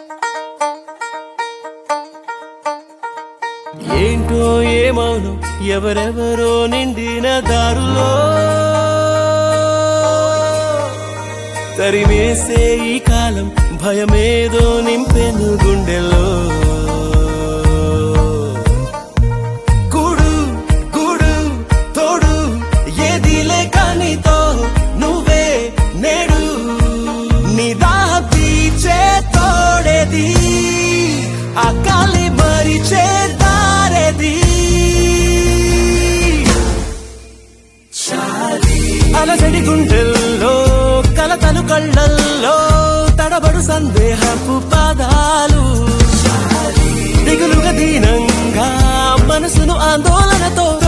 ఏంటో ఏమౌనో ఎవరెవరో నిండిన దారులో తరిమేసే ఈ కాలం భయమేదో నింపెను గుండెలో కూడు కూడు తోడు ఏది లేక నీతో నువ్వే నేడు నిదా తీర్చే తోడేది ఆ కాలి మరిచే దారేది అలసడి గుండెల్లో కలతలు కళ్ళల్లో తడబడు సందేహపు పాదాలు దిగులుగా దీనంగా మనసును ఆందోళనతో